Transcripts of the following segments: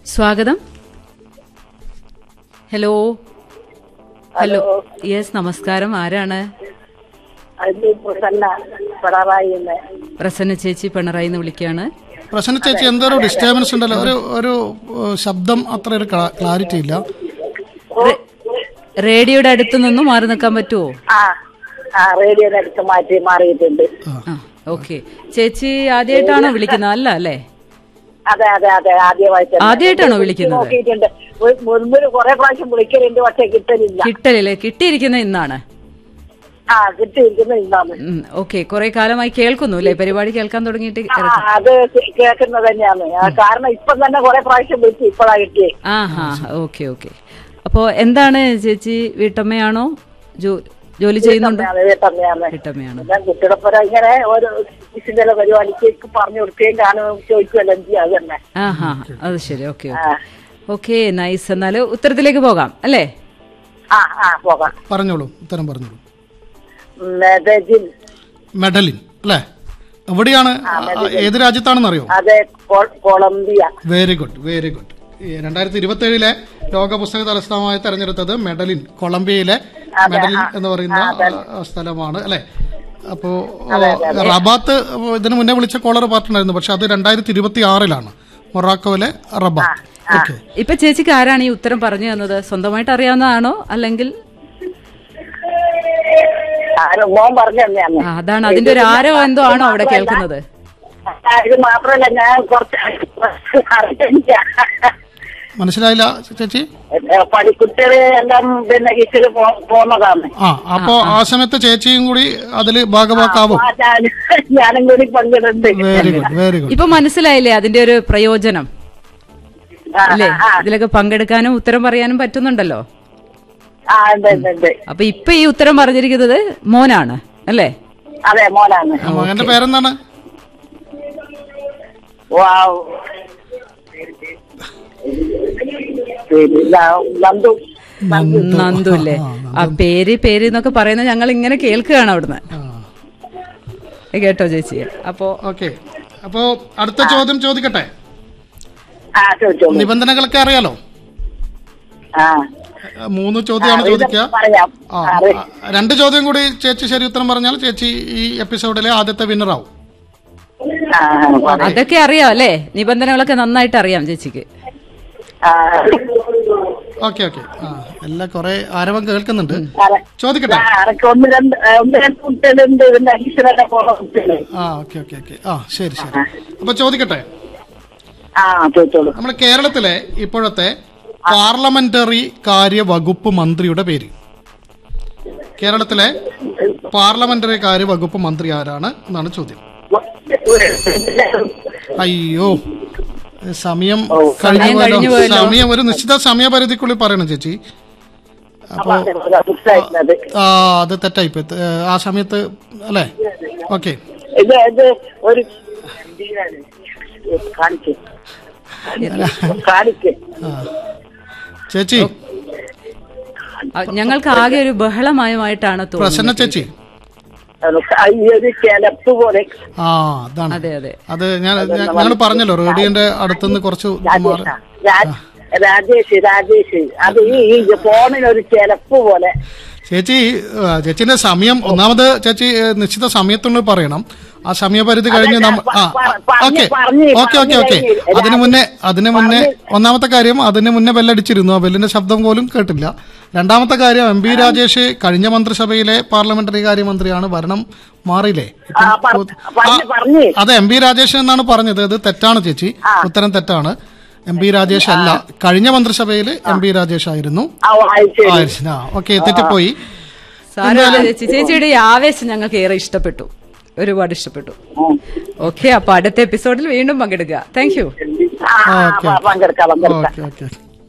സ്വാഗതം hello hello yes നമസ്കാരം ആരാണ് അത് പ്രസന്ന പിണറായി എന്ന് പ്രസന്ന ചേച്ചി പിണറായി എന്ന് വിളിക്കുകയാണ് പ്രസന്ന ചേച്ചി എന്തോ ഒരു ഡിസ്റ്റർബൻസ് ഉണ്ടല്ലോ ഒരു ഒരു ഏഹ്, ശബ്ദം അത്ര ഒരു ക്ലാരിറ്റി ഇല്ല റേ- റേഡിയോയുടെ അടുത്ത് നിന്നും മാറി നിൽക്കാൻ പറ്റുമോ ആ ആ റേഡിയോയുടെ അടുത്ത് മാറ്റി മാറിയിട്ടുണ്ട് ആ ഓക്കെ ചേച്ചി ആദ്യമായിട്ടാണോ വിളിക്കുന്നത് അല്ല അല്ലേ അതെ അതെ അതെ ആദ്യമായിട്ട് ആദ്യമായിട്ടാണോ വിളിക്കുന്നത്? നോക്കിയിട്ടുണ്ട് മു- മുൻപ് കുറെ പ്രാവശ്യം വിളിക്കലുണ്ട് പക്ഷെ കിട്ടലില്ല കിട്ടലില്ലേ കിട്ടിയിരിക്കുന്ന ഇന്നാണ് ആ കിട്ടിയിരിക്കുന്ന ഇന്നാണ് ഓക്കെ കുറെ കാലമായി കേൾക്കുന്നു അല്ലേ പരിപാടി കേൾക്കാൻ തുടങ്ങിയിട്ട് ആ അത് കേൾക്കുന്നത് തന്നെയാണ് ആ, കാരണം ഇപ്പം തന്നെ കുറെ പ്രാവശ്യം വിളിച്ചു ഇപ്പോഴാ കിട്ടിയേ ആ ഹാ ഓക്കെ ഓക്കെ അപ്പോ എന്താണ് ചേച്ചി വീട്ടമ്മയാണോ ജോ- ജോലി ചെയ്യുന്നുണ്ടോ വീട്ടമ്മയാണ്, വീട്ടമ്മയാണ് വീട്ടമ്മയാണ് ഞാൻ കുട്ടികളപ്പുറ ഇങ്ങനെ ഒരു ഇതിന്റെ പരിപാടിക്ക് പറഞ്ഞു കൊടുക്കുകയും കാണുകയും ചോദിക്കുകയല്ലോ ചെയ്യും അത് തന്നെ ആ ഹാ അത് ശരി ഓക്കെ ആ ഓക്കെ നൈസ് എന്നാൽ ഉത്തരത്തിലേക്ക് പോകാം അല്ലേ ആ ആ പോകാം പറഞ്ഞോളൂ ഉത്തരം പറഞ്ഞോളൂ മെദജിൻ മെഡലിൻ അല്ലേ എവിടെയാണ് ഏത് രാജ്യത്താണെന്ന് അറിയോ അതെ കൊ- Colombia very good very good രണ്ടായിരത്തി ഇരുപത്തി ഏഴിലെ ലോക പുസ്തക തലസ്ഥാനമായി തെരഞ്ഞെടുത്തത് മെഡലിൻ കൊളംബിയയിലെ മെഡലിൻ എന്ന് പറയുന്ന ആ, സ്ഥലമാണ് അല്ലെ അപ്പോ റബാത്ത് ഇതിനു മുന്നേ വിളിച്ച കോളർ പാർട്ടുണ്ടായിരുന്നു പക്ഷെ അത് രണ്ടായിരത്തി ഇരുപത്തി ആറിലാണ് മൊറാക്കോയിലെ റബാത്ത് ഓക്കെ ഇപ്പൊ ചേച്ചിക്ക് ആരാണ് ഈ ഉത്തരം പറഞ്ഞു തന്നത് സ്വന്തമായിട്ട് അറിയാവുന്നതാണോ അല്ലെങ്കിൽ ആരോ മോൻ പറഞ്ഞു തന്നെയാണ് ആ, അതാണ് അതിന്റെ ഒരു ആരോ എന്തോ ആണോ അവിടെ കേൾക്കുന്നത് ആ, ഇത് മാത്രമല്ല ഞാൻ കുറച്ച് അറിയില്ല മനസ്സിലായില്ല ചേച്ചി പടിക്കുട്ടികള് എല്ലാം പിന്നെ കിച്ചല് പോന്നതാണ് ആ അപ്പോ ആ സമയത്ത് ചേച്ചിയും കൂടി അതില് ഭാഗവാക്കാവും ആ, ഞാൻ- ഞാനും കൂടി പങ്കിടുന്നുണ്ട് വെരി ഗുഡ് വെരി ഗുഡ് ഇപ്പൊ മനസ്സിലായില്ലേ അതിന്റെ ഒരു പ്രയോജനം ആ, അല്ലേ ആ, ഇതിലൊക്കെ പങ്കെടുക്കാനും ഉത്തരം പറയാനും പറ്റുന്നുണ്ടല്ലോ ആ ഉണ്ട് ഉണ്ട് ഉണ്ട് അപ്പൊ ഇപ്പൊ ഈ ഉത്തരം പറഞ്ഞിരിക്കുന്നത് മോനാണ് അല്ലേ അതെ മോനാണ് മകന്റെ പേരെന്താണ് വാവ് പേര് ന- നന്ദു നന്ദു അല്ലേ ആ പേര് പേര് എന്നൊക്കെ പറയുന്നത് ഞങ്ങൾ ഇങ്ങനെ കേൾക്കുകയാണ് അവിടുന്ന് കേട്ടോ ചേച്ചി അപ്പോ ഓക്കെ അപ്പോ അടുത്ത ചോദ്യം ചോദിക്കട്ടെ ആ ചോദിച്ചോളൂ നിബന്ധനകളൊക്കെ അറിയാലോ ആ ആ, മൂന്ന് ചോദ്യമാണ് ചോദിക്കുക പറയാം ആ ആ, രണ്ട് ചോദ്യം കൂടി ചേച്ചി ശരി ഉത്തരം പറഞ്ഞാൽ ചേച്ചി ഈ എപ്പിസോഡിലെ ആദ്യത്തെ വിന്നർ ആവും ആ, പറയാം. അതൊക്കെ അറിയാം അല്ലേ നിബന്ധനകളൊക്കെ നന്നായിട്ട് അറിയാം ചേച്ചിക്ക് ആ, ഓക്കെ ഓക്കെ ആ എല്ലാം കുറെ ആരവം കേൾക്കുന്നുണ്ട് അതെ. ചോദിക്കട്ടെ ആ, അതൊക്കെ ഒന്ന് രണ്ട് ആ, ഒന്ന് രണ്ട് കുട്ടികളുണ്ട് ഇതിന്റെ അഡീഷണലൊക്കെ പോണ കുട്ടികള് ആ ഓക്കെ ഓക്കെ ഓക്കെ ആ ശരി ശരി അപ്പൊ ചോദിക്കട്ടെ ആ ചോദിച്ചോളൂ നമ്മുടെ കേരളത്തിലെ ഇപ്പോഴത്തെ പാർലമെന്ററി കാര്യ വകുപ്പ് മന്ത്രിയുടെ പേര് കേരളത്തിലെ പാർലമെന്ററി കാര്യ വകുപ്പ് മന്ത്രി ആരാണ് എന്നാണ് ചോദ്യം അയ്യോ സമയം കഴിഞ്ഞു സമയം കഴിഞ്ഞു പോയല്ലോ പോയല്ലോ. സമയം ഒരു നിശ്ചിത സമയപരിധിക്കുള്ളിൽ പറയണം ചേച്ചി അപ്പൊ മിസ്സായിരുന്നത് ആ അത് തെറ്റായിപ്പോയി ത- ആ സമയത്ത് അല്ലേ ഓക്കെ ഇത് ഇത് ഒരു കാണിക്ക് കാണിക്ക് ചേച്ചി ആ, ഞങ്ങൾക്ക് ആകെ ഒരു ബഹളമയമായിട്ടാണ് പ്രസന്ന തോന്നുന്നത് ചേച്ചി ഈ ഒരു കിളപ്പ് പോലെ ആ അതാണ് അതെ അതെ അത് ഞാൻ ഞങ്ങൾ പറഞ്ഞല്ലോ റേഡിയോന്റെ അടുത്തുനിന്ന് കുറച്ച് മാറി രാജേഷ് രാജേഷ് രാജേഷ് അത് ഈ ഈ ഫോണിനൊരു ചിലപ്പ് പോലെ ചേച്ചി ആ, ചേച്ചിന്റെ സമയം ഒന്നാമത് ചേച്ചി ഏ, നിശ്ചിത സമയത്തുള്ളിൽ പറയണം ആ സമയപരിധി കഴിഞ്ഞ് നമ്മ ആ ഓക്കെ ഓക്കെ ഓക്കെ ഓക്കെ അതിനു മുന്നേ അതിനു മുന്നേ ഒന്നാമത്തെ കാര്യം അതിന് മുന്നേ ബെല്ലടിച്ചിരുന്നു ആ ബെല്ലിന്റെ ശബ്ദം പോലും കേട്ടില്ല രണ്ടാമത്തെ കാര്യം എം പി രാജേഷ് കഴിഞ്ഞ മന്ത്രിസഭയിലെ പാർലമെന്ററി കാര്യമന്ത്രിയാണ് ഭരണം മാറിയില്ലേ ആ, പറ- പറഞ്ഞ് പറഞ്ഞ്. അതെ എം പി രാജേഷ് എന്നാണ് പറഞ്ഞത് ഇത് തെറ്റാണ് ചേച്ചി ഉത്തരം തെറ്റാണ് എം പി രാജേഷ് അല്ല കഴിഞ്ഞ മന്ത്രിസഭയിൽ എം പി രാജേഷ് ആയിരുന്നു ആ വായിച്ചു ആ ഓക്കെ തെറ്റിപ്പോയി സാരമില്ല ചേച്ചി ചേച്ചിയുടെ ഈ ആവേശം ഞങ്ങൾക്ക് ഏറെ ഇഷ്ടപ്പെട്ടു ഒരുപാട് ഇഷ്ടപ്പെട്ടു ഓക്കെ അപ്പൊ അടുത്ത എപ്പിസോഡിൽ വീണ്ടും പങ്കെടുക്കുക താങ്ക് യു ആ ആ, ഓക്കെ, പ- പങ്കെടുക്കാം പങ്കെടുക്കാം ഓക്കെ ഓക്കെ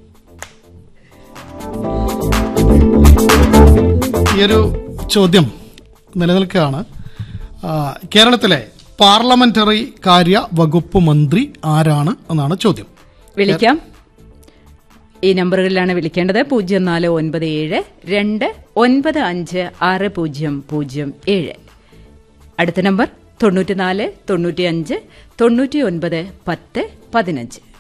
ഈ ഒരു ചോദ്യം നിലനിൽക്കുകയാണ് ആ, കേരളത്തിലെ പാർലമെന്ററി കാര്യ വകുപ്പ് മന്ത്രി ആരാണ് എന്നാണ് ചോദ്യം വിളിക്കാം ഈ നമ്പറുകളിലാണ് വിളിക്കേണ്ടത് പൂജ്യം നാല് ഒൻപത് ഏഴ് രണ്ട് ഒൻപത് അഞ്ച് ആറ് പൂജ്യം പൂജ്യം ഏഴ് അടുത്ത നമ്പർ തൊണ്ണൂറ്റിനാല് തൊണ്ണൂറ്റി അഞ്ച് തൊണ്ണൂറ്റി ഒൻപത് പത്ത് പതിനഞ്ച്